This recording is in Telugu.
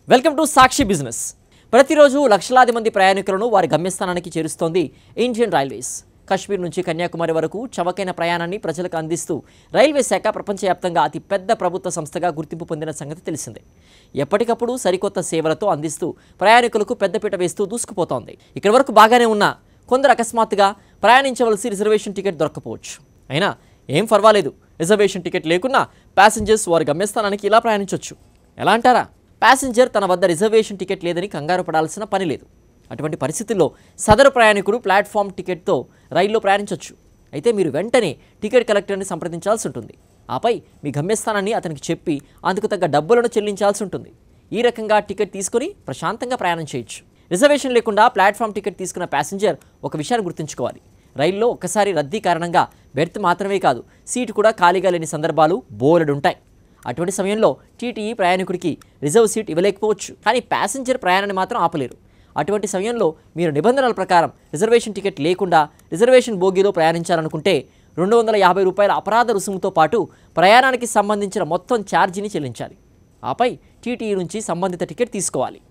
వెల్కమ్ టు సాక్షి బిజినెస్ ప్రతిరోజు లక్షలాది మంది ప్రయాణికులను వారి గమ్యస్థానానికి చేరుస్తోంది ఇండియన్ రైల్వేస్ కశ్మీర్ నుంచి కన్యాకుమారి వరకు చవకైన ప్రయాణాన్ని ప్రజలకు అందిస్తూ రైల్వే శాఖ ప్రపంచవ్యాప్తంగా అతి పెద్ద ప్రభుత్వ సంస్థగా గుర్తింపు పొందిన సంగతి తెలిసిందే ఎప్పటికప్పుడు సరికొత్త సేవలతో అందిస్తూ ప్రయాణికులకు పెద్దపీట వేస్తూ దూసుకుపోతోంది ఇక్కడి వరకు బాగానే ఉన్నా కొందరు అకస్మాత్తుగా ప్రయాణించవలసి రిజర్వేషన్ టికెట్ దొరకపోవచ్చు అయినా ఏం పర్వాలేదు రిజర్వేషన్ టికెట్ లేకున్నా ప్యాసింజర్స్ వారి గమ్యస్థానానికి ఇలా ప్రయాణించవచ్చు ఎలా అంటారా ప్యాసింజర్ తన వద్ద రిజర్వేషన్ టికెట్ లేదని కంగారు పడాల్సిన పని లేదు అటువంటి పరిస్థితుల్లో సదరు ప్రయాణికుడు ప్లాట్ఫామ్ టికెట్తో రైల్లో ప్రయాణించవచ్చు అయితే మీరు వెంటనే టికెట్ కలెక్టర్ని సంప్రదించాల్సి ఉంటుంది ఆపై మీ గమ్యస్థానాన్ని అతనికి చెప్పి అందుకు తగ్గ డబ్బులను చెల్లించాల్సి ఉంటుంది ఈ రకంగా టికెట్ తీసుకొని ప్రశాంతంగా ప్రయాణం చేయొచ్చు రిజర్వేషన్ లేకుండా ప్లాట్ఫామ్ టికెట్ తీసుకున్న ప్యాసింజర్ ఒక విషయాన్ని గుర్తుంచుకోవాలి రైల్లో ఒక్కసారి రద్దీ కారణంగా బెర్త్ మాత్రమే కాదు సీటు కూడా ఖాళీగా లేని సందర్భాలు బోలెడుంటాయి అటువంటి సమయంలో టీటీఈ ప్రయాణికుడికి రిజర్వ్ సీట్ ఇవ్వలేకపోవచ్చు కానీ ప్యాసింజర్ ప్రయాణాన్ని మాత్రం ఆపలేరు అటువంటి సమయంలో మీరు నిబంధనల ప్రకారం రిజర్వేషన్ టికెట్ లేకుండా రిజర్వేషన్ బోగీలో ప్రయాణించాలనుకుంటే రెండు వందల యాభై రూపాయల అపరాధ రుసుముతో పాటు ప్రయాణానికి సంబంధించిన మొత్తం ఛార్జీని చెల్లించాలి ఆపై టీటీఈ నుంచి సంబంధిత టికెట్ తీసుకోవాలి